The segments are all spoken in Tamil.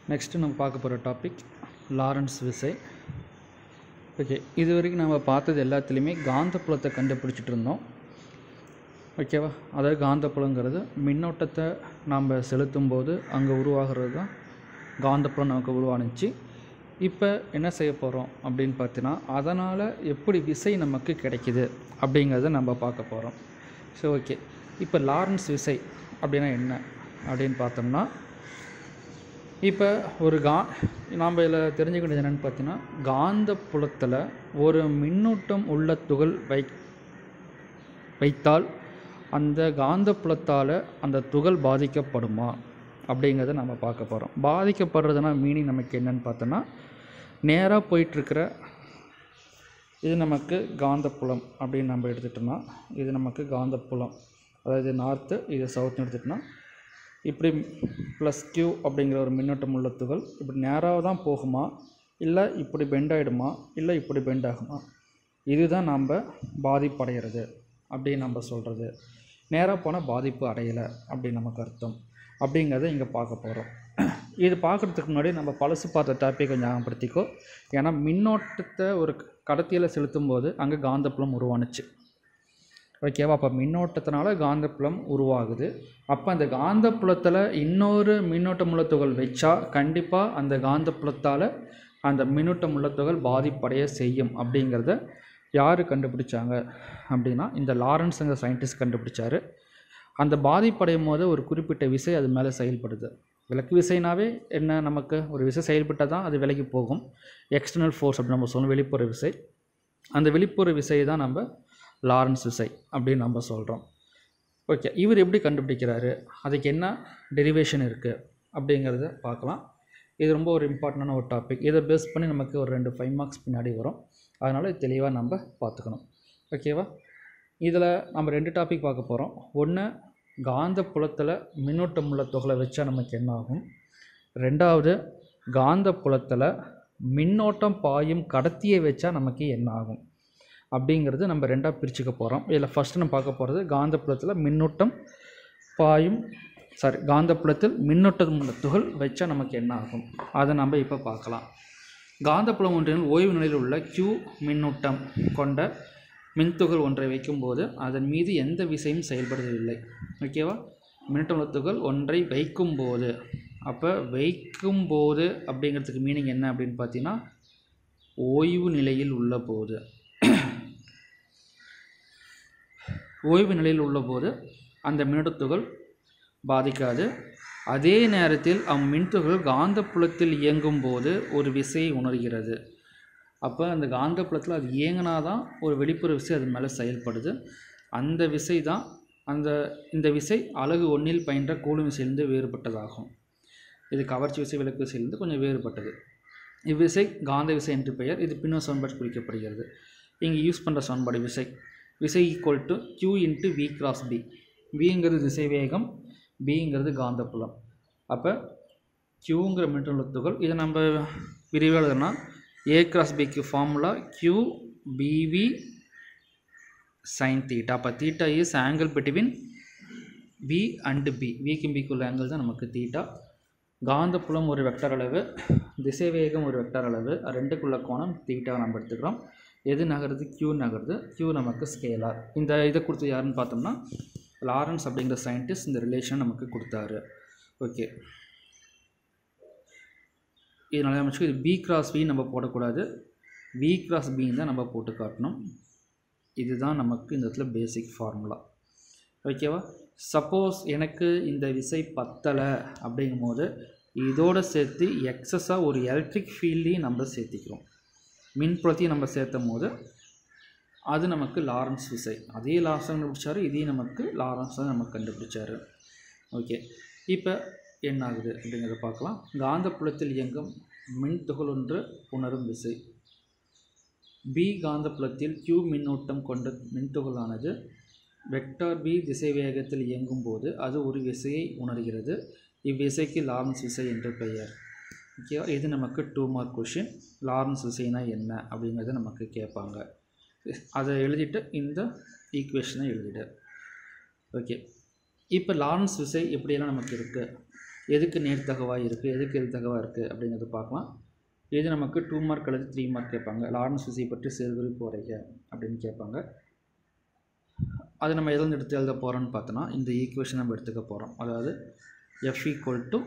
நெக்ஸ்ட்டு நம்ம பார்க்க போகிற டாபிக் லாரன்ஸ் விசை ஓகே இது வரைக்கும் நம்ம பார்த்தது எல்லாத்துலேயுமே காந்தப்புலத்தை கண்டுபிடிச்சிட்டு இருந்தோம் ஓகேவா அதாவது காந்தப்புலங்கிறது மின்னோட்டத்தை நாம் செலுத்தும் போது அங்கே உருவாகிறது தான் காந்தப்புலம் நமக்கு உருவானுச்சு இப்போ என்ன செய்ய போகிறோம் அப்படின்னு பார்த்தீங்கன்னா அதனால் எப்படி விசை நமக்கு கிடைக்குது அப்படிங்கிறத நம்ம பார்க்க போகிறோம் ஸோ ஓகே இப்போ லாரன்ஸ் விசை அப்படின்னா என்ன அப்படின்னு பார்த்தோம்னா இப்போ ஒரு கா நாம் இதில் தெரிஞ்சுக்க வேண்டியது என்னென்னு பார்த்தீங்கன்னா காந்த புலத்தில் ஒரு மின்னூட்டம் உள்ள துகள் வை வைத்தால் அந்த காந்த புலத்தால் அந்த துகள் பாதிக்கப்படுமா அப்படிங்கிறத நம்ம பார்க்க போகிறோம் பாதிக்கப்படுறதுனா மீனிங் நமக்கு என்னன்னு பார்த்தோன்னா நேராக போயிட்டுருக்கிற இது நமக்கு காந்தப்புலம் அப்படின்னு நம்ம எடுத்துட்டோம்னா இது நமக்கு காந்தப்புலம் அதாவது நார்த்து இது சவுத்னு எடுத்துட்டோம்னா இப்படி ப்ளஸ் கியூ அப்படிங்கிற ஒரு மின்னோட்டம் உள்ள துகள் இப்படி நேராக தான் போகுமா இல்லை இப்படி பெண்ட் ஆகிடுமா இல்லை இப்படி பெண்ட் ஆகுமா இதுதான் நம்ம பாதிப்படைகிறது அப்படின்னு நம்ம சொல்கிறது நேராக போனால் பாதிப்பு அடையலை அப்படின்னு நமக்கு அர்த்தம் அப்படிங்கிறத இங்கே பார்க்க போகிறோம் இது பார்க்குறதுக்கு முன்னாடி நம்ம பழசு பார்த்த டாப்பிக் கொஞ்சம் ஞாபகப்படுத்திக்கோ ஏன்னா மின்னோட்டத்தை ஒரு கடத்தியில் செலுத்தும் போது அங்கே காந்தப்புலம் உருவானுச்சு ஓகேவா அப்போ மின்னோட்டத்தினால காந்தப்புலம் உருவாகுது அப்போ அந்த காந்தப்புலத்தில் இன்னொரு மின்னோட்டமுள்ள துகள் வச்சா கண்டிப்பாக அந்த காந்தப்புலத்தால் அந்த மின்னூட்டமுள்ள துகள் பாதிப்படைய செய்யும் அப்படிங்கிறத யார் கண்டுபிடிச்சாங்க அப்படின்னா இந்த லாரன்ஸுங்கிற சயின்டிஸ்ட் கண்டுபிடிச்சாரு அந்த பாதிப்படையும் போது ஒரு குறிப்பிட்ட விசை அது மேலே செயல்படுது விளக்கு விசைனாவே என்ன நமக்கு ஒரு விசை செயல்பட்டால் தான் அது விலகி போகும் எக்ஸ்டர்னல் ஃபோர்ஸ் அப்படின்னு நம்ம சொல்லணும் வெளிப்புற விசை அந்த வெளிப்புற விசையை தான் நம்ம லாரன்ஸ் விசை அப்படின்னு நம்ம சொல்கிறோம் ஓகே இவர் எப்படி கண்டுபிடிக்கிறாரு அதுக்கு என்ன டெரிவேஷன் இருக்குது அப்படிங்கிறத பார்க்கலாம் இது ரொம்ப ஒரு இம்பார்ட்டண்டான ஒரு டாபிக் இதை பேஸ் பண்ணி நமக்கு ஒரு ரெண்டு ஃபைவ் மார்க்ஸ் பின்னாடி வரும் அதனால் தெளிவாக நம்ம பார்த்துக்கணும் ஓகேவா இதில் நம்ம ரெண்டு டாபிக் பார்க்க போகிறோம் ஒன்று காந்த புலத்தில் மின்னூட்டம் உள்ள துகளை வச்சா நமக்கு என்ன ஆகும் ரெண்டாவது காந்த புலத்தில் மின்னோட்டம் பாயும் கடத்தியை வச்சா நமக்கு என்ன ஆகும் அப்படிங்கிறது நம்ம ரெண்டாக பிரிச்சுக்க போகிறோம் இதில் ஃபஸ்ட்டு நம்ம பார்க்க போகிறது காந்தப்புலத்தில் மின்னூட்டம் பாயும் சாரி காந்தப்புலத்தில் மின்னூட்டம் உள்ள துகள் வச்சா நமக்கு என்ன ஆகும் அதை நம்ம இப்போ பார்க்கலாம் காந்தப்புலம் ஒன்றில் ஓய்வு நிலையில் உள்ள Q மின்னூட்டம் கொண்ட மின்துகள் ஒன்றை வைக்கும்போது அதன் மீது எந்த விசையும் செயல்படுவதில்லை ஓகேவா மின்னூட்டம் உள்ள துகள் ஒன்றை வைக்கும்போது அப்போ வைக்கும்போது அப்படிங்கிறதுக்கு மீனிங் என்ன அப்படின்னு பார்த்தீங்கன்னா ஓய்வு நிலையில் உள்ள போது ஓய்வு நிலையில் உள்ளபோது அந்த மின்னோட்டத்துகள் பாதிக்காது அதே நேரத்தில் அம்மின்துகள் காந்தப்புலத்தில் இயங்கும் போது ஒரு விசையை உணர்கிறது அப்போ அந்த காந்தப்புலத்தில் அது இயங்கினா தான் ஒரு வெளிப்புற விசை அது மேலே செயல்படுது அந்த விசை தான் அந்த இந்த விசை அலகு ஒன்றில் பயின்ற கூலும் விசையிலிருந்து வேறுபட்டதாகும் இது கவர்ச்சி விசை விளக்கு விசையிலிருந்து கொஞ்சம் வேறுபட்டது இவ்விசை காந்த விசை என்று பெயர் இது பின்னர் சமன்பாடு குறிக்கப்படுகிறது இங்கே யூஸ் பண்ணுற சமன்பாடு விசை விசை equal to q into V cross B விங்கிறது திசை வேகம் பிங்கிறது காந்தப்புலம் அப்போ க்யூங்கிற மின்னூட்ட துகள் இதை நம்ம விரிவாக எழுதுனா ஏ கிராஸ் பிக்கு formula Q BV sine theta அப்போ theta is angle between V and B விக்கும் பிக்குள்ள ஆங்கிள் தான் நமக்கு தீட்டா காந்தப்புலம் ஒரு வெக்டர் அளவு திசைவேகம் ஒரு வெக்டர் அளவு ரெண்டுக்குள்ள கோணம் தீட்டா நம்ம எடுத்துக்கிறோம் எது நகருது க்யூ நகருது க்யூ நமக்கு ஸ்கேலார் இந்த இதை கொடுத்து யாருன்னு பார்த்தோம்னா லாரன்ஸ் அப்படிங்கிற சயின்டிஸ்ட் இந்த ரிலேஷன் நமக்கு கொடுத்தாரு ஓகே இது நல்லா அமைச்சு இது பி கிராஸ் வி நம்ம போடக்கூடாது வி கிராஸ் பின்னு தான் நம்ம போட்டு காட்டணும் இதுதான் நமக்கு இந்த இடத்துல பேசிக் ஃபார்முலா ஓகேவா சப்போஸ் எனக்கு இந்த விசை பத்தலை அப்படிங்கும்போது இதோடு சேர்த்து எக்ஸஸாக ஒரு எலக்ட்ரிக் ஃபீல்டையும் நம்ம சேர்த்திக்கிறோம் மின்புலத்தையும் நம்ம சேர்த்தும் போது அது நமக்கு லாரன்ஸ் விசை அதே லாரன்ஸ் கண்டுபிடிச்சாரு இதையும் நமக்கு லாரன்ஸ் தான் நமக்கு கண்டுபிடிச்சாரு ஓகே இப்போ என்ன ஆகுது அப்படிங்கிறத பார்க்கலாம் காந்தப்புலத்தில் இயங்கும் மின் துகள் ஒன்று உணரும் விசை பி காந்தப்புலத்தில் Q மின்னோட்டம் கொண்ட மின்துகளானது வெக்டார் பி திசை வேகத்தில் இயங்கும் போது அது ஒரு விசையை உணர்கிறது இவ்விசைக்கு லாரன்ஸ் விசை என்று பெயர் ஓகேவா இது நமக்கு டூ மார்க் கொஷின் லாரன்ஸ் விசைனா என்ன அப்படிங்கிறத நமக்கு கேட்பாங்க அதை எழுதிட்டு இந்த ஈக்குவேஷனை எழுதிடு ஓகே இப்போ லாரன்ஸ் விசை எப்படியெல்லாம் நமக்கு இருக்குது எதுக்கு நேர்த்தகவாக இருக்குது எதுக்கு எதிர்த்தகவாக இருக்குது அப்படிங்கிறத பார்க்கலாம் இது நமக்கு டூ மார்க் அல்லது த்ரீ மார்க் கேட்பாங்க லாரன்ஸ் விசை பற்றி சிறுகுறிப்பு வரைக அப்படின்னு கேட்பாங்க அது நம்ம எதில் எடுத்து எழுத போகிறோம்னு பார்த்தோன்னா இந்த ஈக்குவேஷன் நம்ம எடுத்துக்க போகிறோம் அதாவது F equal to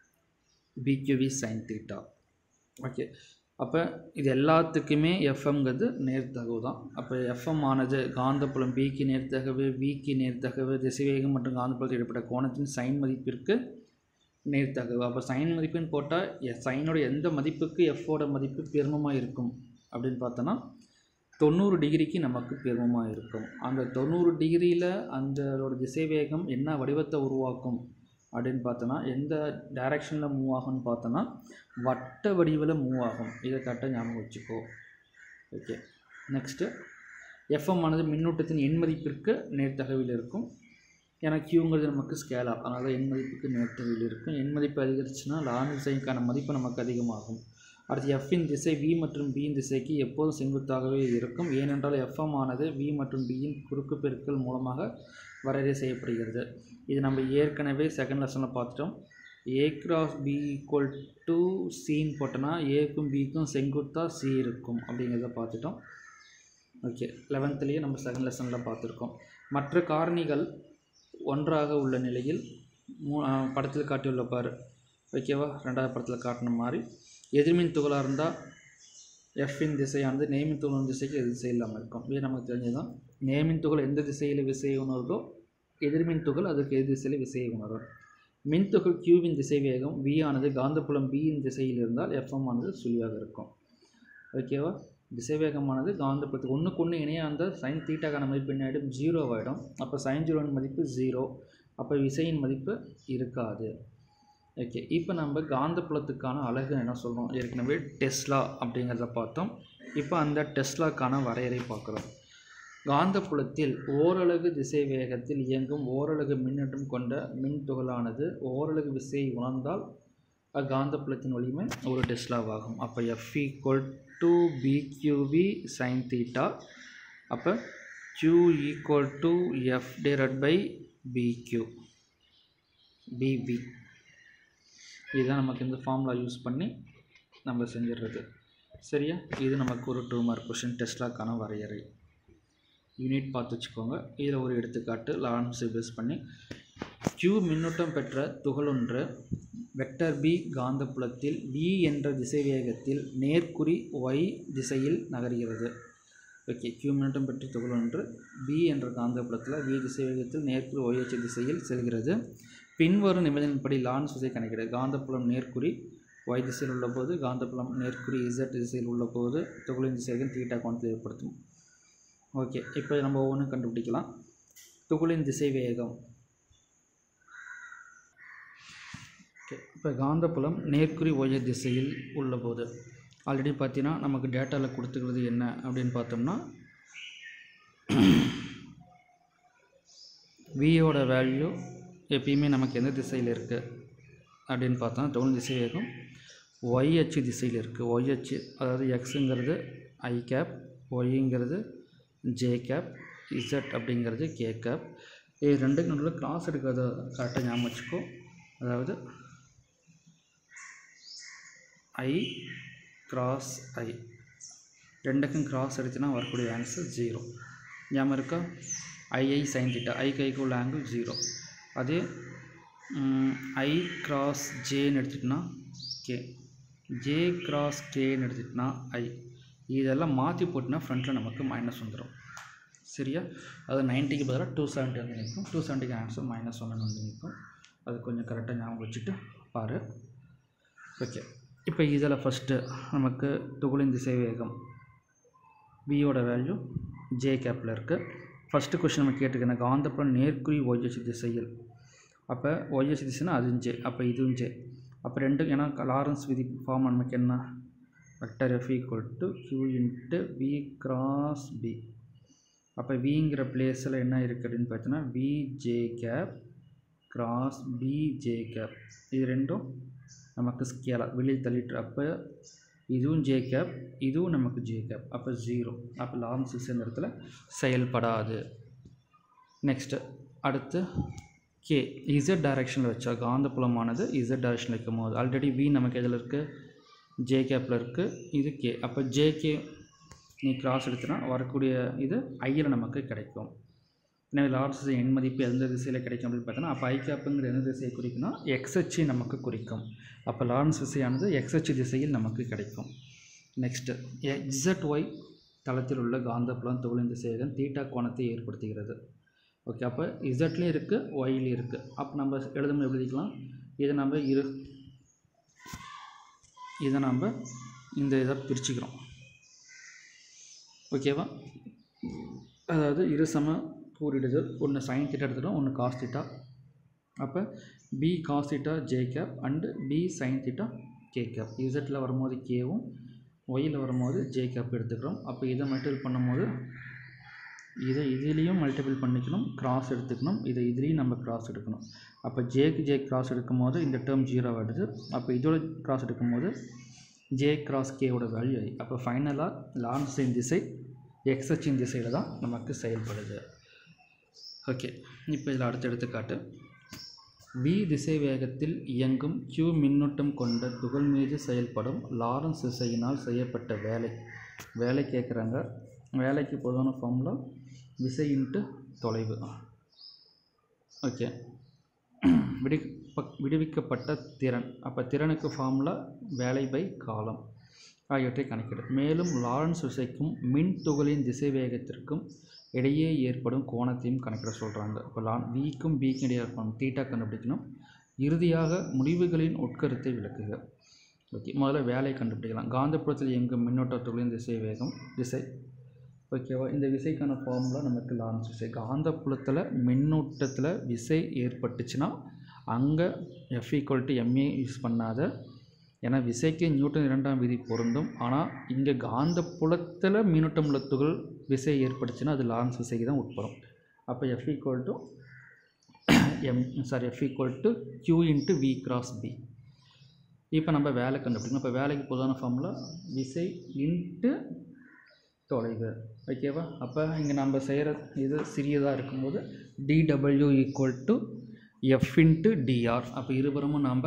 BQV sine theta okay அப்போ இது எல்லாத்துக்குமே எஃப்எம்ங்கிறது நேர்த்தகவு தான் அப்போ எஃப்எம் ஆனது காந்தப்புலம் பிக்கு நேர்த்தகவு விக்கு நேர்த்தகவு திசைவேகம் மற்றும் காந்தப்புலத்தில் ஏற்பட்ட கோணத்தின் சைன் மதிப்பிற்கு நேர்த்தகவு அப்போ சைன் மதிப்புன்னு போட்டால் சைனோட எந்த மதிப்புக்கு எஃப்போட மதிப்பு பெருமமாக இருக்கும் அப்படின்னு பார்த்தோன்னா தொண்ணூறு டிகிரிக்கு நமக்கு பெருமமாக இருக்கும் அந்த தொண்ணூறு டிகிரியில் அந்தோட திசைவேகம் என்ன வடிவத்தை உருவாக்கும் அப்படின்னு பார்த்தோன்னா எந்த டைரக்ஷனில் மூவ் ஆகும்னு பார்த்தோன்னா வட்ட வடிவில் மூவ் ஆகும் இதை கரெக்டாக ஞாபகம் வச்சுக்கோ ஓகே நெக்ஸ்ட்டு எஃப்எம் ஆனது மின்னூட்டத்தின் எண் மதிப்பிற்கு நேர்த்தகவில் இருக்கும் ஏன்னா கியூங்கிறது நமக்கு ஸ்கேலார் அதனால் எண் மதிப்புக்கு நேர்த்தகவில் இருக்கும் எண் மதிப்பு அதிகரிச்சுன்னா லான் திசைக்கான மதிப்பு நமக்கு அதிகமாகும் அடுத்து எஃப்பின் திசை வி மற்றும் பியின் திசைக்கு எப்போதும் செங்குத்தாகவே இருக்கும் ஏனென்றால் எஃப்எம் ஆனது வி மற்றும் பியின் குறுக்கு பெருக்கல் மூலமாக வரையறை செய்யப்படுகிறது இது நம்ம ஏற்கனவே செகண்ட் லெசனில் பார்த்துட்டோம் A cross B equal to சின்னு போட்டோன்னா ஏக்கும் பிக்கும் செங்குத்தாக சி இருக்கும் அப்படிங்கிறத பார்த்துட்டோம் ஓகே லெவன்த்துலேயே நம்ம செகண்ட் லெசனில் பார்த்துருக்கோம் மற்ற காரணிகள் ஒன்றாக உள்ள நிலையில் மூ படத்தில் காட்டியுள்ள பாரு ஓகேவா ரெண்டாவது படத்தில் காட்டின மாதிரி எதிர்மின் துகளாக இருந்தால் எஃப்பின் திசையானது நேமின் துகளின் திசைக்கு எதிர் திசை இல்லாமல் இருக்கும் இது நமக்கு தெரிஞ்சதுதான் நேமின் துகள் எந்த திசையில் விசையை உணருதோ எதிர்மின் துகள் அதுக்கு எதிர் திசையில் விசையை உணரும் மின்துகள் கியூவின் திசை வேகம் V ஆனது காந்தப்புலம் பியின் திசையில் இருந்தால் எஃப்எம் ஆனது சுழியாக இருக்கும் ஓகேவா திசைவேகமானது காந்தப்புலத்துக்கு ஒன்றுக்கு ஒன்று இணையாக இருந்தால் சைன் தீட்டாக்கான மதிப்பு என்ன ஆகிடும் ஜீரோ ஆகிடும் அப்போ சைன் ஜீரோவின் மதிப்பு ஜீரோ அப்போ விசையின் மதிப்பு இருக்காது ஓகே இப்போ நம்ம காந்தப்புலத்துக்கான அலகு என்ன சொல்கிறோம் ஏற்கனவே டெஸ்லா அப்படிங்கிறத பார்த்தோம் இப்போ அந்த டெஸ்லாக்கான வரையறை பார்க்குறோம் காந்தப்புலத்தில் ஓரலகு திசை வேகத்தில் இயங்கும் ஓரலகு மின்னூட்டம் கொண்ட மின் துகளானது ஓரலகு விசையை உணர்ந்தால் அக்காந்தப்புலத்தின் வலிமை ஒரு டெஸ்லாவாகும் அப்போ F equal to BQV sine theta அப்போ q equal to F divide by BQ BV இதுதான் நமக்கு இந்த ஃபார்முலா யூஸ் பண்ணி நம்ம செஞ்சிடுறது சரியா இது நமக்கு ஒரு டூ மார்க் கொஷின் டெஸ்லாக்கான வரையறை யூனிட் பார்த்து வச்சுக்கோங்க இதில் ஒரு எடுத்துக்காட்டு லாரன்ஸை பேஸ் பண்ணி q மின்னூட்டம் பெற்ற துகளொன்று வெக்டர் பி காந்தப்புலத்தில் v என்ற திசைவேகத்தில் நேர்க்குறி y திசையில் நகர்கிறது ஓகே q மின்னூட்டம் பெற்ற துகளொன்று b என்ற காந்தப்புலத்தில் v திசைவேகத்தில் நேர்க்குறி y அச்சு திசையில் செல்கிறது பின்வரும் நிபந்தனைப்படி லாரன்ஸ் விசை கணக்கிடு காந்தப்புலம் நேர்க்குறி y திசையில் உள்ளபோது காந்தப்புலம் நேர்க்குறி z திசையில் உள்ளபோது துகளின் திசைகள் தீட்டா கோணத்தை ஏற்படுத்தும் ஓகே இப்போ நம்ம ஒவ்வொன்றும் கண்டுபிடிக்கலாம் துகளின் திசை வேகம் ஓகே இப்போ காந்தப்புலம் நேர்க்குறி ஒய திசையில் உள்ளபோது ஆல்ரெடி பார்த்தீங்கன்னா நமக்கு டேட்டாவில் கொடுத்துக்கிறது என்ன அப்படின்னு பார்த்தோம்னா வியோட வேல்யூ எப்பயுமே நமக்கு எந்த திசையில் இருக்குது அப்படின்னு பார்த்தோம்னா டவுன் திசை வேகம் ஒய் அச்சு திசையில் இருக்குது ஒய் அச்சு அதாவது எக்ஸுங்கிறது ஐ கேப் ஒய்ங்கிறது ஜே கேப் இசட் அப்படிங்கிறது கே கேப் இது ரெண்டுக்கு நடுவில் கிராஸ் எடுக்கிறத கரெக்டாக ஞாபகம் வச்சுக்கோ அதாவது ஐ கிராஸ் ஐ ரெண்டுக்கும் கிராஸ் எடுத்துனா வரக்கூடிய ஆன்சர் ஜீரோ ஞாபகம் இருக்கா ஐஐ சைன் தீட்டா ஐ கைக்கு உள்ள ஆங்கிள் ஜீரோ அதே ஐ கிராஸ் ஜேன்னு எடுத்துட்டோன்னா கே ஜே கிராஸ் கேன்னு எடுத்துட்டோன்னா ஐ இதெல்லாம் மாற்றி போட்டுனா ஃப்ரண்ட்டில் நமக்கு மைனஸ் வந்துடும் சரியா அது நைன்ட்டிக்கு பதிலாக டூ செவன்ட்டி வந்து நிற்கும் டூ செவன்ட்டிக்கு ஆன்சர் மைனஸ் ஒன்று வந்து நிற்கும் அது கொஞ்சம் கரெக்டாக ஞாபகம் வச்சுட்டு பாரு ஓகே இப்போ இதில் ஃபஸ்ட்டு நமக்கு துகளின் திசை வேகம் வியோட வேல்யூ ஜே கேப்பில் இருக்குது ஃபஸ்ட்டு கொஷின் நம்ம கேட்டுக்கணும் காந்தப்புலம் நேர்குறி ஒய்எச் திசையில் அப்போ ஒய்எச் திசைனா அதுவும் ஜே அப்போ இதுவும் ஜே அப்போ ரெண்டு ஏன்னா லாரன்ஸ் விதி ஃபார்ம் நமக்கு என்ன vector F equal to Q into V cross B அப்போ விங்கிற பிளேஸில் என்ன இருக்குது அப்படின்னு பார்த்தோன்னா V J cap cross B J cap இது ரெண்டும் நமக்கு ஸ்கேலாக வெளியே தள்ளிட்டு அப்போ இதுவும் ஜே கேப் இதுவும் நமக்கு ஜே கேப் அப்போ ஜீரோ அப்போ லாரன்ஸ் இந்த இடத்துல செயல்படாது நெக்ஸ்ட்டு அடுத்து கே இசட் டைரெக்ஷனில் வச்சா காந்தப்புலமானது இசட் டைரெக்ஷனில் வைக்கும் போது ஆல்ரெடி வி நமக்கு எதில் இருக்குது ஜே கேப்பில் இருக்குது இது கே அப்போ ஜேகே நீ கிராஸ் எடுத்தனா வரக்கூடிய இது ஐயில் நமக்கு கிடைக்கும் எனவே லார்ஜ் திசை எண் மதிப்பு எந்த திசையில் கிடைக்கும் அப்படின்னு பார்த்தோன்னா அப்போ ஐ கேப்புங்கிற எந்த திசையை குறிக்குன்னா எக்ஸ்ஹெச்சி நமக்கு குறிக்கும் அப்போ லாரன்ஸ் திசையானது எக்ஸ்ஹெச் திசையில் நமக்கு கிடைக்கும் நெக்ஸ்ட்டு எக்ஸட் ஒய் தளத்தில் உள்ள காந்தப்புலம் துகளின் திசையகம் தீட்டா கோணத்தை ஏற்படுத்துகிறது ஓகே அப்போ இசட்லேயும் இருக்குது ஒய்லேயும் இருக்குது அப்போ நம்ம எழுதும் எழுதிக்கலாம் இதை நம்ம இரு இதை நம்ம இந்த இதை பிரிச்சுக்கிறோம் ஓகேவா அதாவது இரு சம கூறிடுதல் ஒன்று சைன் தீட்டா எடுத்துட்டோம் ஒன்று காஸ் தீட்டா அப்போ B cos theta J cap and B sine theta K cap இசட்டில் வரும்போது கேவும் ஒயில் வரும்போது ஜே கேப் எடுத்துக்கிறோம் அப்போ இதை மல்டிபிள் பண்ணும்போது இதை இதுலேயும் மல்டிபிள் பண்ணிக்கணும் கிராஸ் எடுத்துக்கணும் இதை இதுலேயும் நம்ம கிராஸ் எடுக்கணும் அப்போ ஜேக்கு ஜே கிராஸ் எடுக்கும்போது இந்த டேர்ம் ஜீரோ ஆகிடுது அப்போ இதோட கிராஸ் எடுக்கும்போது ஜே கிராஸ் கேவோட வேல்யூ ஐ அப்போ ஃபைனலாக லான்ஸின் திசை எக்ஸச்சின் திசையில் தான் நமக்கு செயல்படுது ஓகே இப்போ இதில் அடுத்த எடுத்துக்காட்டு v திசை வேகத்தில் இயங்கும் q மின்னூட்டம் கொண்ட துகள் மீது செயல்படும் லாரன்ஸ் திசையினால் செய்யப்பட்ட வேலை வேலை கேட்குறாங்க வேலைக்கு பொதுவான ஃபார்முலா விசை இன்ட்டு தொலைவு ஓகே விடி விடுவிக்கப்பட்ட திறன் அப்போ திறனுக்கு ஃபார்முலா வேலை பை காலம் ஆகியவற்றை கணக்கிடு மேலும் லாரன்ஸ் விசைக்கும் மின் துகளின் திசை வேகத்திற்கும் இடையே ஏற்படும் கோணத்தையும் கணக்கிட சொல்கிறாங்க இப்போ லான் விக்கும் பிக்கும் இடையே ஏற்படும் தீட்டா கண்டுபிடிக்கணும் இறுதியாக முடிவுகளின் உட்கருத்தை விளக்குக ஓகே முதல்ல வேலையை கண்டுபிடிக்கலாம் காந்தப்புலத்தில் இயங்கும் மின்னோட்ட துகளின் திசை வேகம் திசை ஓகேவா இந்த விசைக்கான ஃபார்முலா நமக்கு லாரன்ஸ் விசை காந்தப்புலத்தில் மின்னூட்டத்தில் விசை ஏற்பட்டுச்சுன்னா அங்கே F equal to MA use பண்ணாத ஏன்னா விசைக்கு நியூட்டன் இரண்டாம் விதி பொருந்தும் ஆனால் இங்கே காந்த புலத்தில் மின்னூட்டம் உள்ள துகள் விசை ஏற்பட்டுச்சுன்னா அது லாரன்ஸ் விசைக்கு தான் உட்படும் அப்போ F equal to M sorry F equal to Q into V cross B இப்போ நம்ம வேலை கண்டுபிடிக்கணும் இப்போ வேலைக்கு பொதுவான ஃபார்முலா விசை இன்ட்டு தொலைவு ஓகேவா அப்போ இங்கே நம்ம செய்கிற இது சிறியதாக இருக்கும்போது DW equal to F into DR அப்போ இருபுறமும் நாம்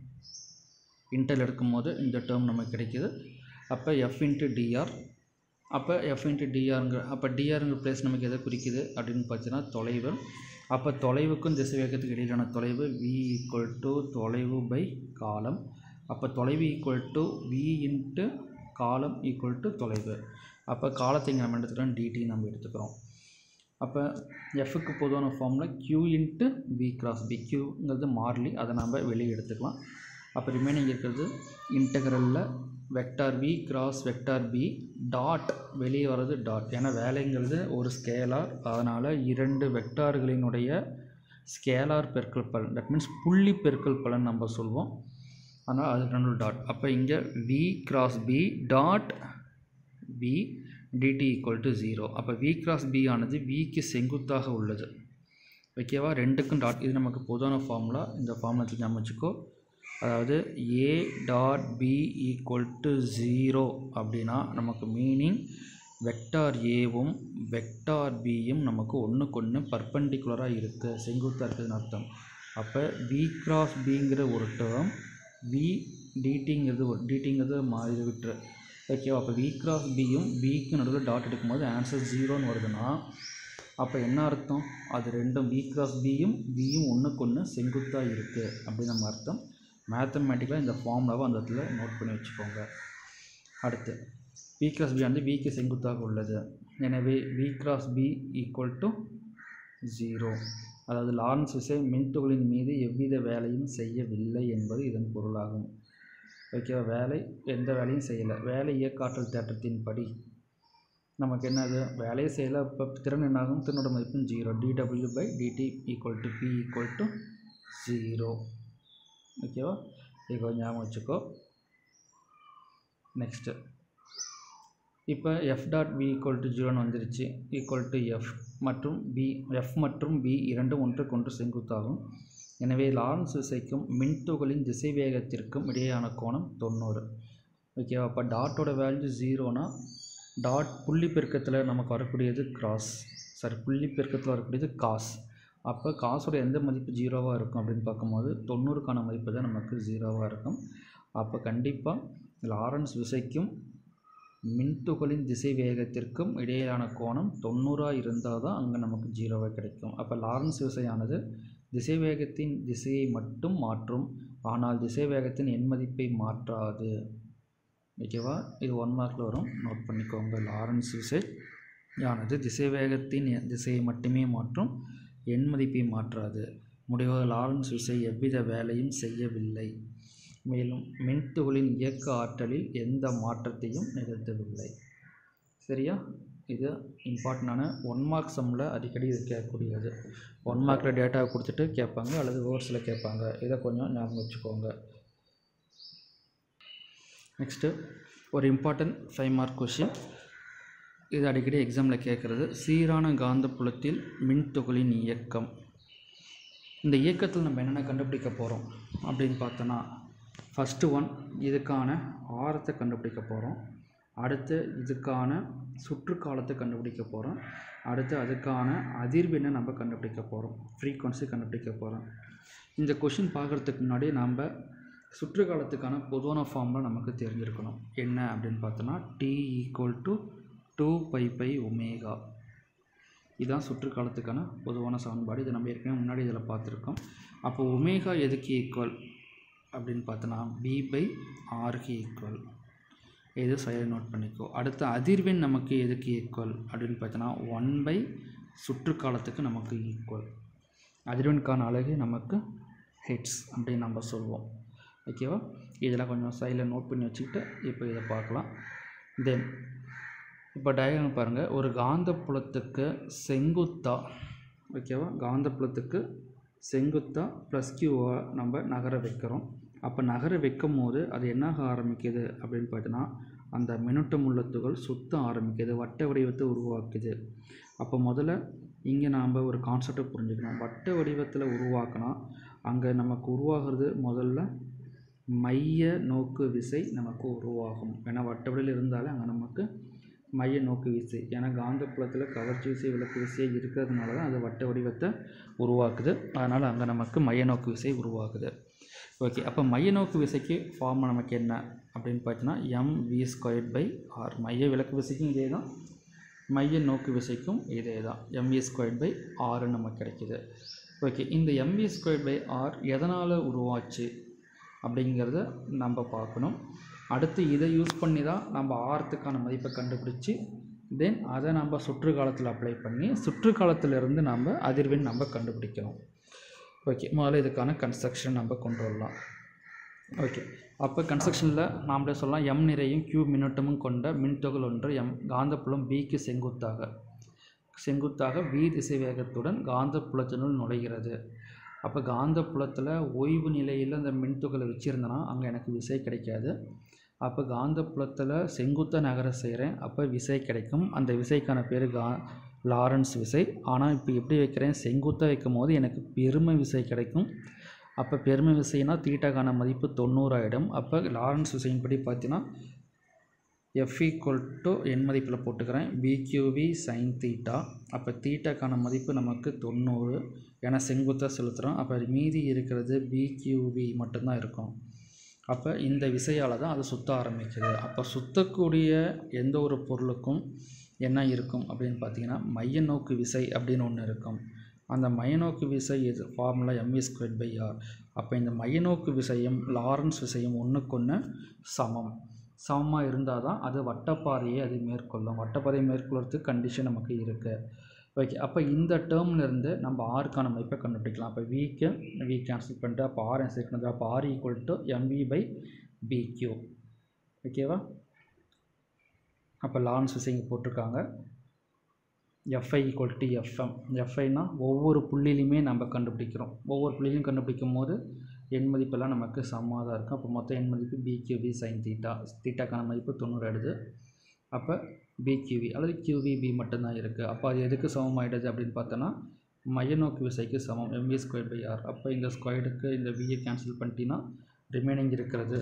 இன்டர் எடுக்கும்போது இந்த டேர்ம் நமக்கு கிடைக்கிது அப்போ எஃப் இன்ட்டு டிஆர் அப்போ எஃப் இன்ட்டு டிஆருங்கிற அப்போ டிஆருங்கிற ப்ளேஸ் நமக்கு எதை குறிக்குது அப்படின்னு பார்த்தீங்கன்னா தொலைவு அப்போ தொலைவுக்கும் திசை வேகத்துக்கு இடையிலான தொலைவு வி ஈக்குவல் டு தொலைவு பை காலம் அப்போ தொலைவு ஈக்குவல் டு வி இன்ட்டு காலம் ஈக்குவல் டு தொலைவு அப்போ காலத்தை இங்கே நம்ம எடுத்துக்கிறோம் டிடி நம்ம எடுத்துக்கிறோம் அப்போ எஃப்க்கு பொதுவான formula Q into B cross B க்யூங்கிறது மாறிலி அதை நம்ம வெளியே எடுத்துக்கலாம் அப்போ ரிமைனிங் இருக்கிறது இன்டகரலில் vector V cross vector B dot வெளியே வர்றது டாட் ஏன்னா வேலைங்கிறது ஒரு ஸ்கேலார் அதனால் இரண்டு வெக்டார்களினுடைய ஸ்கேலார் பெருக்கல் பலன் தட் மீன்ஸ் புள்ளி பெருக்கல் பலன் நம்ம சொல்வோம் அதனால் அது ரெண்டு டாட் அப்போ இங்கே V cross B dot B DT equal to zero அப்போ வி கிராஸ் பி ஆனது விக்கு செங்குத்தாக உள்ளது ஓகேவா ரெண்டுக்கும் டாட் இது நமக்கு பொதுவான ஃபார்முலா இந்த ஃபார்முலா தூக்கி அமைச்சுக்கோ அதாவது A dot B equal to zero அப்படின்னா நமக்கு மீனிங் வெக்டார் ஏவும் வெக்டார் பியும் நமக்கு ஒன்றுக்கு ஒன்று பர்பண்டிகுலராக இருக்குது செங்குத்தாக இருக்குதுன்னு அர்த்தம் அப்போ வி கிராஸ் பிங்கிற ஒரு டேர்ம் வி டிடிங்கிறது ஒரு டிடிங்கிறது மாறி விட்டுரு ஓகேவா அப்போ வி கிராஸ் பியும் பிக்கு நடுவில் டாட் எடுக்கும்போது ஆன்சர் ஜீரோன்னு வருதுன்னா அப்போ என்ன அர்த்தம் அது ரெண்டும் வி கிராஸ் பியும் பியும் ஒன்றுக்கு ஒன்று செங்குத்தாக இருக்குது அப்படின்னு நம்ம அர்த்தம் மேத்தமேட்டிக்கலாக இந்த ஃபார்முலாவை அந்த இடத்துல நோட் பண்ணி வச்சுக்கோங்க அடுத்து வி கிராஸ் பி வந்து விக்கு செங்குத்தாக உள்ளது எனவே V cross B equal to zero அதாவது லாரன்ஸ் விசை மின்துகளின் மீது எவ்வித வேலையும் செய்யவில்லை என்பது இதன் பொருளாகும் ஓகேவா வேலை எந்த வேலையும் செய்யலை வேலை இயக்காற்றல் தேற்றத்தின் படி நமக்கு என்னது வேலையை செய்யலை இப்போ திறன் என்னாகும் திறனோட மதிப்பும் zero DW by DT equal to P equal to zero ஓகேவா இது கொஞ்சம் ஞாபகம் வச்சுக்கோ நெக்ஸ்ட்டு இப்போ F dot B equal to ஜீரோன்னு வந்துருச்சு ஈக்குவல் டு எஃப் மற்றும் பி எஃப் மற்றும் பி இரண்டும் ஒன்றுக்கு ஒன்று செங்குத்தாகும் எனவே லாரன்ஸ் விசைக்கும் மின்துகளின் திசைவேகத்திற்கும் இடையேயான கோணம் தொண்ணூறு ஓகேவா அப்போ டாட்டோட வேல்யூ ஜீரோனா டாட் புள்ளி பெருக்கத்தில் நமக்கு வரக்கூடியது கிராஸ் சாரி புள்ளி பெருக்கத்தில் வரக்கூடியது காஸ் அப்போ காசோட எந்த மதிப்பு ஜீரோவாக இருக்கும் அப்படின்னு பார்க்கும்போது தொண்ணூறுக்கான மதிப்பு தான் நமக்கு ஜீரோவாக இருக்கும் அப்போ கண்டிப்பாக லாரன்ஸ் விசைக்கும் மின்துகளின் திசை வேகத்திற்கும் இடையிலான கோணம் தொண்ணூறாக இருந்தால் தான் அங்கே நமக்கு ஜீரோவாக கிடைக்கும் அப்போ லாரன்ஸ் விசையானது திசை வேகத்தின் திசையை மட்டும் மாற்றும் ஆனால் திசை வேகத்தின் எண் மதிப்பை மாற்றாது ஓகேவா இது ஒன் மார்க்கில் வரும் நோட் பண்ணிக்கோங்க லாரன்ஸ் விசை ஆனது திசை வேகத்தின் எ- திசையை மட்டுமே மாற்றும் எண் மதிப்பை மாற்றாது முடிவாக லாரன்ஸ் விசை எவ்வித வேலையும் செய்யவில்லை மேலும் மின்துகளின் இயக்க ஆற்றலில் எந்த மாற்றத்தையும் நிகழ்த்தவில்லை சரியா இது இம்பார்ட்டண்டான ஒன் மார்க் சம்மில் அடிக்கடி இது கேட்கக்கூடியது ஒன் மார்க்கில் டேட்டாவை கொடுத்துட்டு கேட்பாங்க அல்லது வேர்ட்ஸில் கேட்பாங்க இதை கொஞ்சம் ஞாபகம் வச்சுக்கோங்க நெக்ஸ்ட்டு ஒரு இம்பார்ட்டன்ட் ஃபைவ் மார்க் கொஷின் இது அடிக்கடி எக்ஸாமில் கேட்குறது சீரான காந்தப்புலத்தில் மின்துகளின் இயக்கம் இந்த இயக்கத்தில் நம்ம என்னென்ன கண்டுபிடிக்க போகிறோம் அப்படின்னு பார்த்தோன்னா ஃபஸ்ட்டு ஒன் இதுக்கான ஆரத்தை கண்டுபிடிக்க போகிறோம் அடுத்து இதுக்கான சுற்றுக்காலத்தை கண்டுபிடிக்க போகிறோம் அடுத்து அதுக்கான அதிர்வெண்ணை நம்ம கண்டுபிடிக்க போகிறோம் ஃப்ரீக்வன்சி கண்டுபிடிக்க போகிறோம் இந்த கொஷின் பார்க்குறதுக்கு முன்னாடி நம்ம சுற்றுக்காலத்துக்கான பொதுவான ஃபார்மில் நமக்கு தெரிஞ்சிருக்கணும் என்ன அப்படின்னு பார்த்தோன்னா T equal to two pi by omega இதுதான் சுற்றுக்காலத்துக்கான பொதுவான சமன்பாடு இது நம்ம ஏற்கனவே முன்னாடி இதில் பார்த்துருக்கோம் அப்போ ஒமேகா எதுக்கு ஈக்குவல் அப்படின்னு பார்த்தோன்னா பி பை ஆருக்கு ஈக்குவல் இது சரியாக நோட் பண்ணிக்கோ அடுத்த அதிர்வெண் நமக்கு எதுக்கு ஈக்குவல் அப்படின்னு பார்த்தோன்னா ஒன் பை சுற்றுக்காலத்துக்கு நமக்கு ஈக்குவல் அதிர்வெண்கான அலகு நமக்கு ஹெட்ஸ் அப்படின்னு நம்ம சொல்லுவோம் ஓகேவா இதெல்லாம் கொஞ்சம் சைடில் நோட் பண்ணி வச்சுக்கிட்டு இப்போ இதை பார்க்கலாம் தென் இப்போ டயக்ராம் பாருங்கள் ஒரு காந்தப்புலத்துக்கு செங்குத்தா ஓகேவா காந்தப்புலத்துக்கு செங்குத்தா ப்ளஸ் கியூவை நம்ம நகர வைக்கிறோம் அப்போ நகர வைக்கும் போது அது என்னாக ஆரம்பிக்குது அப்படின்னு பார்த்தீங்கன்னா அந்த மினுட்டம் உள்ள துகள் சுத்த ஆரம்பிக்குது வட்ட வடிவத்தை உருவாக்குது அப்போ முதல்ல இங்கே நாம் ஒரு கான்செப்டை புரிஞ்சுக்கணும் வட்ட வடிவத்தில் உருவாக்கினா அங்கே நமக்கு உருவாகிறது முதல்ல மைய நோக்கு விசை நமக்கு உருவாகும் ஏன்னா வட்ட வடிவில் இருந்தாலே அங்கே நமக்கு மைய நோக்கு விசை ஏன்னா காந்தப்புலத்தில் கவர்ச்சி விசை விளக்கு விசை இருக்கிறதுனால தான் அது வட்ட வடிவத்தை உருவாக்குது அதனால் அங்கே நமக்கு மைய நோக்கு விசை உருவாகுது ஓகே அப்போ மைய நோக்கு விசைக்கு ஃபார்ம் நமக்கு என்ன அப்படின்னு பார்த்தீங்கன்னா M V squared by R மைய விளக்கு விசைக்கும் இதே தான் மைய நோக்கு விசைக்கும் இதே தான் எம்வி ஸ்கொயர்ட் பை ஆறு நமக்கு கிடைக்கிது ஓகே இந்த எம்வி ஸ்கொயர்ட் பை ஆர் எதனால் உருவாச்சு அப்படிங்கிறத நம்ம பார்க்கணும் அடுத்து இதை யூஸ் பண்ணி தான் நம்ம ஆரத்துக்கான மதிப்பை கண்டுபிடிச்சி தென் அதை நம்ம சுற்று காலத்தில் அப்ளை பண்ணி சுற்று காலத்திலிருந்து நம்ம அதிர்வெண் நம்ம கண்டுபிடிக்கணும் ஓகே முதல்ல இதுக்கான கன்ஸ்ட்ரக்ஷன் நம்ம கொண்டு வரலாம் ஓகே அப்போ கன்ஸ்ட்ரக்ஷனில் நாமளே சொல்லலாம் எம் நிறையும் கியூ மின்னோட்டமும் கொண்ட மின்துகள் ஒன்று எம் காந்தப்புலம் பிக்கு செங்குத்தாக செங்குத்தாக வி திசை வேகத்துடன் காந்தப்புலத்தினுள் நுழைகிறது அப்போ காந்தப்புலத்தில் ஓய்வு நிலையில் அந்த மின்துகளை வச்சுருந்தேன்னா அங்கே எனக்கு விசை கிடைக்காது அப்போ காந்தப்புலத்தில் செங்குத்த நகர செய்கிறேன் அப்போ விசை கிடைக்கும் அந்த விசைக்கான பேர் கா லாரன்ஸ் விசை ஆனால் இப்போ எப்படி வைக்கிறேன் செங்குத்தாக வைக்கும் போது எனக்கு பெருமை விசை கிடைக்கும் அப்போ பெருமை விசைனா தீட்டாக்கான மதிப்பு தொண்ணூறாயிடும் அப்போ லாரன்ஸ் விசையின்படி பார்த்தீங்கன்னா எஃப் ஈக்குவல் டு என் மதிப்பில் போட்டுக்கிறேன் பிக்யூவி சைன் தீட்டா அப்போ தீட்டாக்கான மதிப்பு நமக்கு தொண்ணூறு ஏன்னா செங்குத்தாக செலுத்துகிறோம் அப்போ மீதி இருக்கிறது பிக்யூவி மட்டும்தான் இருக்கும் அப்போ இந்த விசையால் தான் அது சுத்த ஆரம்பிக்குது அப்போ சுத்தக்கூடிய எந்த ஒரு பொருளுக்கும் என்ன இருக்கும் அப்படின்னு பார்த்தீங்கன்னா மைய நோக்கு விசை அப்படின்னு ஒன்று இருக்கும் அந்த மையநோக்கு விசை இது formula MV square by R அப்போ இந்த மையநோக்கு விசையும் லாரன்ஸ் விசையும் ஒன்றுக்கொன்று சமம் சமமாக இருந்தால் தான் அது வட்டப்பாதையை அது மேற்கொள்ளும் வட்டப்பாதையை மேற்கொள்றதுக்கு கண்டிஷன் நமக்கு இருக்குது ஓகே அப்போ இந்த டேர்ம்ல இருந்து நம்ம ஆருக்கான மதிப்பை கண்டுபிடிக்கலாம் அப்போ விக்கு வி கேன்சல் பண்ணிட்டு அப்போ ஆர் ஆன்சர் பண்ணுறது அப்போ R equal to MV by BQ ஓகேவா அப்போ லாரன்ஸ் விசை இங்கே போட்டிருக்காங்க எஃப்ஐ ஈக்குவல் டு எஃப்எம் எஃப்ஐனா ஒவ்வொரு புள்ளிலையுமே நம்ம கண்டுபிடிக்கிறோம் ஒவ்வொரு புள்ளிலையும் கண்டுபிடிக்கும் போது எண் மதிப்பெல்லாம் நமக்கு சமமாக தான் இருக்கும் அப்போ மொத்தம் எண் மதிப்பு பிக்யூவி சைன் தீட்டா தீட்டாக்கான மதிப்பு தொண்ணூறு ஆயிடுது அப்போ பிக்யூவி அல்லது கியூவிபி மட்டும்தான் இருக்குது அப்போ அது எதுக்கு சமமாயிடுது அப்படின்னு பார்த்தோன்னா மையநோக்கு விசைக்கு சமம் எம்வி ஸ்கொயர் பை ஆர் அப்போ இந்த ஸ்கொயருக்கு இந்த வியை கேன்சல் பண்ணிட்டீங்கன்னா ரிமைனிங் இருக்கிறது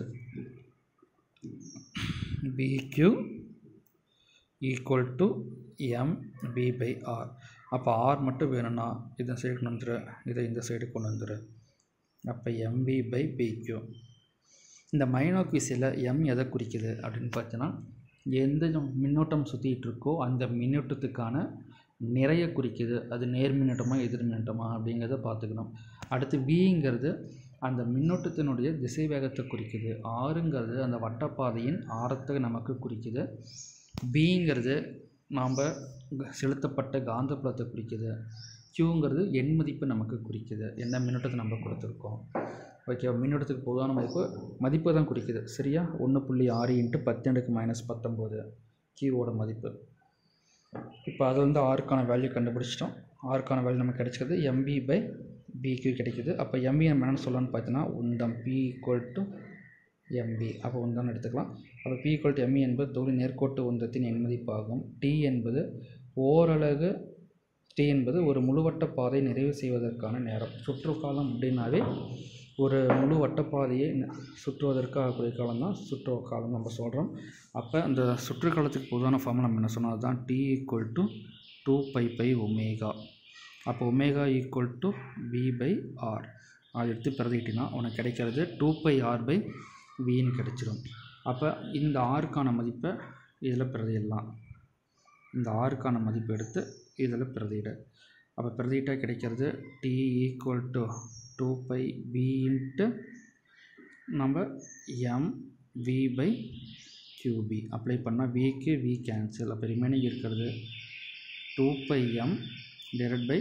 BQ equal to M B by R அப்போ ஆர் மட்டும் வேணும்னா இந்த சைடு கொண்டு வந்துரு இதை இந்த சைடு கொண்டு வந்துரு அப்போ எம்வி பை பிக்யூ இந்த மைனோக்விசியில் எம் எதை குறிக்குது அப்படின்னு பார்த்தீங்கன்னா எந்த மின்னோட்டம் சுற்றிட்டு இருக்கோ அந்த மின்னோட்டத்துக்கான நிறைய குறிக்குது அது நேர் மின்னோட்டமா எதிர் மின்னோட்டமா அப்படிங்கிறத பார்த்துக்கணும் அடுத்து விங்கிறது அந்த மின்னோட்டத்தினுடைய திசை வேகத்தை குறிக்குது ஆறுங்கிறது அந்த வட்டப்பாதையின் ஆரத்தை நமக்கு குறிக்குது பிங்கிறது நாம் செலுத்தப்பட்ட காந்தப்புலத்தை குறிக்குது க்யூங்கிறது எண் மதிப்பு நமக்கு குறிக்குது என்ன மின்னோட்டத்தை நம்ம கொடுத்துருக்கோம் ஓகே மின்னோட்டத்துக்கு பொதுவான மதிப்பு மதிப்பு தான் குறிக்குது சரியா ஒன்று புள்ளி ஆறு இன்ட்டு பத்து மைனஸ் பத்தொம்போது கியூவோட மதிப்பு இப்போ அது வந்து ஆறுக்கான வேல்யூ கண்டுபிடிச்சிட்டோம் ஆறுக்கான வேல்யூ நமக்கு கிடைச்சிக்கிறது எம்பி பை பிக்யூ கிடைக்குது அப்போ எம்பி நம்ம என்னென்னு சொல்லலாம்னு பார்த்தீங்கன்னா உந்தம் பி ஈக்குவல் டு எம்பி அப்போ உந்தம் எடுத்துக்கலாம் அப்போ பி ஈக்குவல் டு எம்இ என்பது தொகுதி நேர்கோட்டு உந்தத்தின் எண் மதிப்பாகும் டி என்பது ஓரலகு டி என்பது ஒரு முழுவட்ட பாதை நிறைவு செய்வதற்கான நேரம் சுற்றுக்காலம் அப்படின்னாவே ஒரு முழு வட்டப்பாதையை ந- சுற்றுவதற்கு ஆகக்கூடிய காலம் தான் சுற்று காலம் நம்ம சொல்கிறோம் அப்போ அந்த சுற்றுக்காலத்துக்கு பொதுவான ஃபார்முலா நம்ம என்ன சொன்னோம் அதுதான் T equal to two pi by omega அப்போ omega equal to V by R அதை எடுத்து பிரதிக்கிட்டினா உனக்கு கிடைக்கிறது டூ பை ஆர் பை வின்னு கிடைச்சிரும் அப்போ இந்த ஆறுக்கான மதிப்பை இதில் பிரதியிடலாம் இந்த ஆறுக்கான மதிப்பு எடுத்து இதில் பிரதியிட அப்போ பிரதியிட்டால் கிடைக்கிறது T equal to two pi V into நம்ம M V by QB apply பண்ணால் விக்கு வி கேன்சல் அப்போ ரிமைனிங் இருக்கிறது two pi M divide by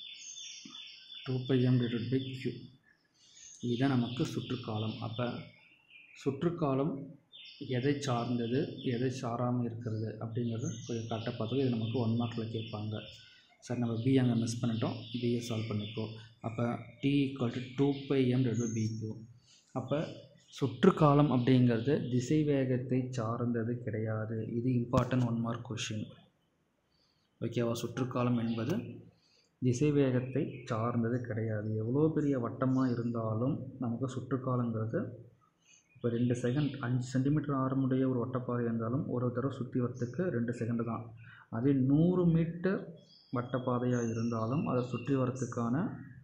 two pi M divide by Q இதுதான் நமக்கு சுற்றுக்காலம் அப்போ சுற்றுக்காலம் எதை சார்ந்தது எதை சாராமல் இருக்கிறது அப்படிங்கிறது கொஞ்சம் கரெக்டாக பார்த்துக்கோ இது நமக்கு ஒன் மார்க்கில் கேட்பாங்க சரி நம்ம பி அங்கே மிஸ் பண்ணிட்டோம் பிஏ சால்வ் பண்ணிக்கோ அப்போ T equal to two pi M divide by Q அப்போ சுற்றுக்காலம் அப்படிங்கிறது திசை வேகத்தை சார்ந்தது கிடையாது இது இம்பார்ட்டன்ட் ஒன் மார்க் கொஷின் ஓகேவா சுற்றுக்காலம் என்பது திசை வேகத்தை சார்ந்தது கிடையாது எவ்வளோ பெரிய வட்டமாக இருந்தாலும் நமக்கு சுற்றுக்காலங்கிறது இப்போ ரெண்டு செகண்ட் அஞ்சு சென்டிமீட்டர் ஆரமுடைய ஒரு வட்டப்பாதை இருந்தாலும் ஒரு தடவை சுற்றி வரத்துக்கு ரெண்டு செகண்டு தான் அதே நூறு மீட்டர் வட்டப்பாதையாக இருந்தாலும் அதை சுற்றி வரத்துக்கான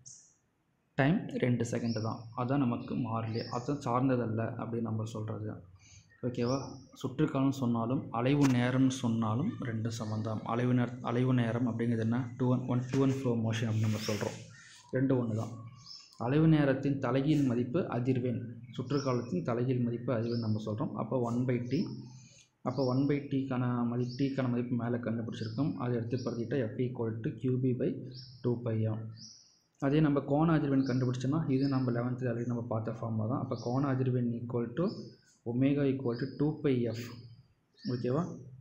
டைம் ரெண்டு செகண்டு தான் அதான் நமக்கு மாறலே அதுதான் சார்ந்ததல்ல அப்படின்னு நம்ம சொல்கிறது ஓகேவா சுற்றுக்காலம் சொன்னாலும் அலைவு நேரம்னு சொன்னாலும் ரெண்டு சம்மந்தம் அலைவு நேர அலைவு நேரம் அப்படிங்கிறது என்ன two one one two one flow motion அப்படின்னு நம்ம சொல்கிறோம் ரெண்டு ஒன்று தான் அலைவு நேரத்தின் தலைகீழ் மதிப்பு அதிர்வெண் சுற்றுக்காலத்தின் தலைகீழ் மதிப்பு அதிர்வெண் நம்ம சொல்கிறோம் அப்போ ஒன் பை டி அப்போ ஒன் பை டிக்கான மதிப்பு டிக்கான மதிப்பு மேலே கண்டுபிடிச்சிருக்கோம் அதை எடுத்து படுத்திட்டா F equal to QB by two பையாம் அதே நம்ம கோண அதிர்வெண் கண்டுபிடிச்சோன்னா இது நம்ம லெவன்த்தில் ஆல்ரெடி நம்ம பார்த்த ஃபார்மாக தான் அப்போ கோண அதிர்வெண் equal to omega equal to two pi F ஓகேவா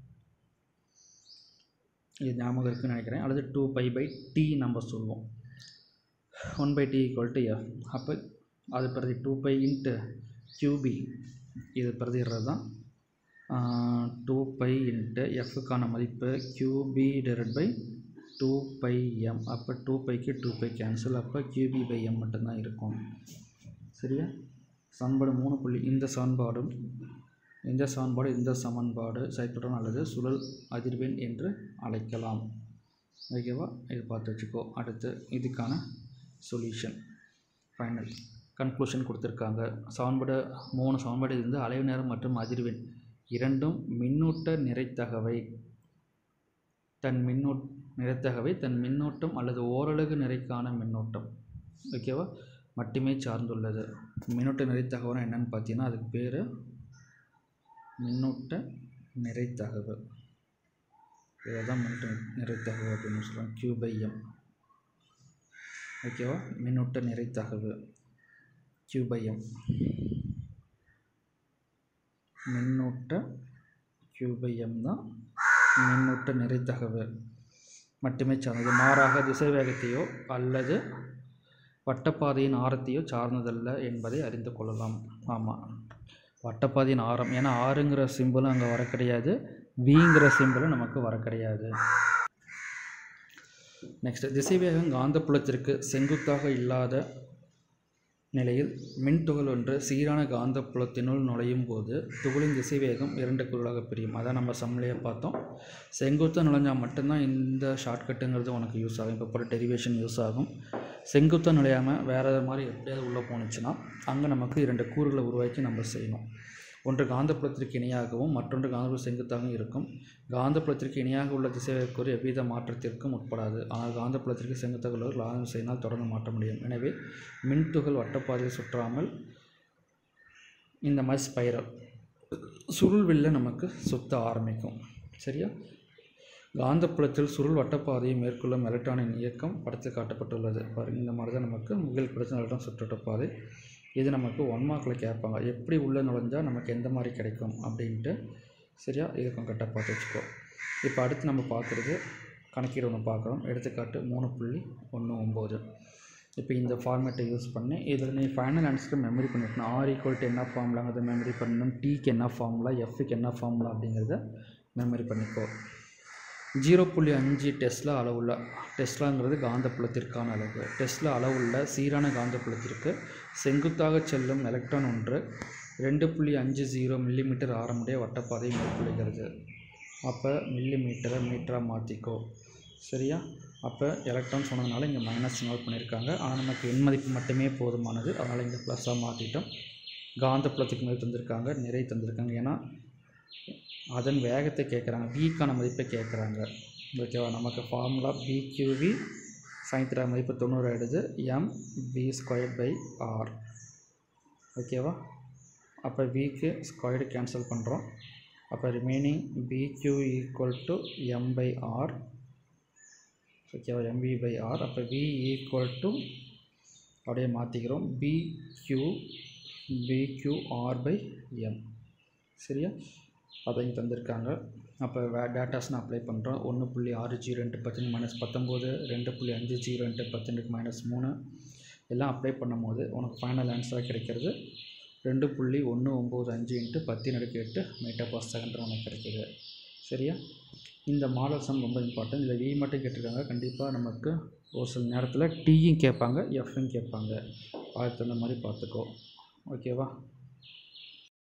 இது ஞாபகம் இருக்குன்னு நினைக்கிறேன் அல்லது டூ பை பை டி நம்ம சொல்லுவோம் one by T equal to F அப்போ அது பிரதி டூ பை இன்ட்டு கியூபி இது பிரதிடுறது தான் டூ பை இன்ட்டு எஃப்க்கான மதிப்பு QB divide by two pi M அப்போ டூ பைக்கு டூ பை கேன்சல் அப்போ கியூபி பை எம் மட்டும்தான் இருக்கும் சரியா சமன்பாடு மூணு புள்ளி இந்த சமன்பாடும் இந்த சமன்பாடு இந்த சமன்பாடு செயல்படுறோம் அல்லது சுழல் அதிர்வெண் என்று அழைக்கலாம் ஓகேவா இது பார்த்து வச்சுக்கோ அடுத்து இதுக்கான சொல்யூஷன் ஃபைனல் கன்க்ளூஷன் கொடுத்துருக்காங்க சமன்பாடு மூணு சமன்பாடு இருந்து அலைவு நேரம் மற்றும் அதிர்வெண் இரண்டும் மின்னூட்ட நிறைத்தகவை தன் மின்னூட் நிறைத்தகவை தன் மின்னோட்டம் அல்லது ஓரலகு நிறைக்கான மின்னோட்டம் ஓகேவா மட்டுமே சார்ந்துள்ளது மின்னூட்ட நிறைத்தகவனா என்னன்னு பார்த்தீங்கன்னா அதுக்கு பேர் மின்னூட்ட நிறைத்தகவு இதை தான் மின்னூட்ட நிறைத்தகவு அப்படின்னு சொல்லுவாங்க Q by எம் ஓகேவா மின்னூட்ட நிறைத்தகவு Q by எம் மின்னூட்ட Q by எம் தான் மின்னூட்ட நிறைத்தகவு மட்டுமே சார்ந்தது மாறாக திசை வேகத்தையோ அல்லது வட்டப்பாதையின் ஆரத்தையோ சார்ந்ததல்ல என்பதை அறிந்து கொள்ளலாம் ஆமாம் வட்டப்பாதையின் ஆரம் ஏன்னா ஆறுங்கிற சிம்பிளும் அங்கே வர கிடையாது விங்கிற சிம்பிளும் நமக்கு வர கிடையாது நெக்ஸ்ட் திசைவேகம் காந்தப்புலத்திற்கு செங்குத்தாக இல்லாத நிலையில் மின்துகள் ஒன்று சீரான காந்தப்புலத்தினுள் நுழையும் போது துகளின் திசைவேகம் இரண்டு கூறுகளாக பிரியும் அதான் நம்ம சம்லேயே பார்த்தோம் செங்குத்தாக நுழைஞ்சால் மட்டும்தான் இந்த ஷார்ட்கட்டுங்கிறது உனக்கு யூஸ் ஆகும் இப்போ போகிற டெரிவேஷன் யூஸ் ஆகும் செங்குத்தாக நுழையாமல் வேறு மாதிரி எப்படியாவது உள்ளே போணுச்சுன்னா அங்கே நமக்கு இரண்டு கூறுகளை உருவாக்கி நம்ம செய்யணும் ஒன்று காந்தப்புலத்திற்கு இணையாகவும் மற்றொன்று காந்தப்புல செங்குத்தாகவும் இருக்கும் காந்தப்புலத்திற்கு இணையாக உள்ள திசைவேகக்கூறு எவ்வித மாற்றத்திற்கும் உட்படாது ஆனால் காந்தப்புலத்திற்கு செங்குத்தாக உள்ளவர் லாகம் செய்யினால் தொடர்ந்து மாற்ற முடியும் எனவே மின்துகள் வட்டப்பாதையில் சுற்றாமல் இந்த மாதிரி ஸ்பைரல் சுருள்வில்ல நமக்கு சுத்த ஆரம்பிக்கும் சரியா காந்தப்புலத்தில் சுருள் வட்டப்பாதையை மேற்கொள்ளும் எலக்ட்ரானின் இயக்கம் படத்தில் காட்டப்பட்டுள்ளது பாருங்க இந்த மாதிரி தான் நமக்கு முகில் பிரச்சனை எலக்ட்ரான் சுற்றுவட்டப்பாதை இது நமக்கு ஒன் மார்க்கில் கேட்பாங்க எப்படி உள்ளே நுழைஞ்சால் நமக்கு எந்த மாதிரி கிடைக்கும் அப்படின்ட்டு சரியா இது கொஞ்சம் கரெக்டாக பார்த்து வச்சுக்கோ இப்போ அடுத்து நம்ம பார்க்குறது கணக்கீடு ஒன்று பார்க்குறோம் எடுத்துக்காட்டு மூணு புள்ளி ஒன்று ஒம்பது இப்போ இந்த ஃபார்மேட்டை யூஸ் பண்ணி இதில் நீ ஃபைனல் ஆன்சருக்கு மெமரி பண்ணிருக்கணும் ஆர் ஈக்குவல் டு என்ன ஃபார்முலாங்கிறத மெமரி பண்ணணும் டீக்கு என்ன ஃபார்முலா எஃப்க்கு என்ன ஃபார்முலா அப்படிங்கிறத மெமரி பண்ணிக்கோ ஜீரோ புள்ளி அஞ்சு டெஸ்லா அளவுள்ள டெஸ்லாங்கிறது காந்தப்புலத்திற்கான அளவு டெஸ்லா அளவுள்ள சீரான காந்தப்புலத்திற்கு செங்குத்தாக செல்லும் எலக்ட்ரான் ஒன்று ரெண்டு புள்ளி அஞ்சு ஜீரோ மில்லிமீட்டர் ஆரமுடைய வட்டப்பாதை மேற்கொள்கிறது அப்போ மில்லி மீட்டரை மீட்டராக மாற்றிக்கோ சரியா அப்போ எலக்ட்ரான் சொன்னதுனால இங்கே மைனஸ் நோட் பண்ணியிருக்காங்க ஆனால் நமக்கு எண் மதிப்பு மட்டுமே போதுமானது அதனால் இங்கே ப்ளஸ்ஸாக மாற்றிட்டோம் காந்தப்புலத்துக்கு மேல் தந்திருக்காங்க நிறை தந்திருக்காங்க ஏன்னா அதன் வேகத்தை கேட்குறாங்க விக்கான மதிப்பை கேட்குறாங்க ஓகேவா நமக்கு ஃபார்முலா பிக்யூவி சைன் மதிப்பு தொண்ணூறு ஆயிடுது M V squared by R ஓகேவா அப்போ விக்கு ஸ்கொயர்டு கேன்சல் பண்ணுறோம் அப்போ remaining B q equal to M by R ஓகேவா எம்வி பை ஆர் அப்போ வி ஈக்குவல் டு அப்படியே மாற்றிக்கிறோம் B q B q R by M சரியா அதையும் தந்திருக்காங்க அப்போ வே டேட்டாஸ் நான் அப்ளை பண்ணுறோம் ஒன்று புள்ளி ஆறு ஜீரோ இன்ட்டு பத்து மைனஸ் பத்தொம்போது ரெண்டு புள்ளி அஞ்சு ஜீரோ இன்ட்டு பத்து மைனஸ் மூணு எல்லாம் அப்ளை பண்ணும்போது உனக்கு ஃபைனல் ஆன்சராக கிடைக்கிறது ரெண்டு புள்ளி ஒன்று ஒம்பது அஞ்சு இன்ட்டு பத்து நடுக்கு எட்டு மீட்டர் பர் செகண்ட் உனக்கு கிடைக்கிது சரியா இந்த மாடல் சம் ரொம்ப இம்பார்ட்டன்ட் இதில் வி மட்டும் கேட்டிருக்காங்க கண்டிப்பாக நமக்கு ஒரு சில நேரத்தில் டீயும் கேட்பாங்க எஃப்யும் கேட்பாங்க அதுக்கு தகுந்த மாதிரி பார்த்துக்கோ ஓகேவா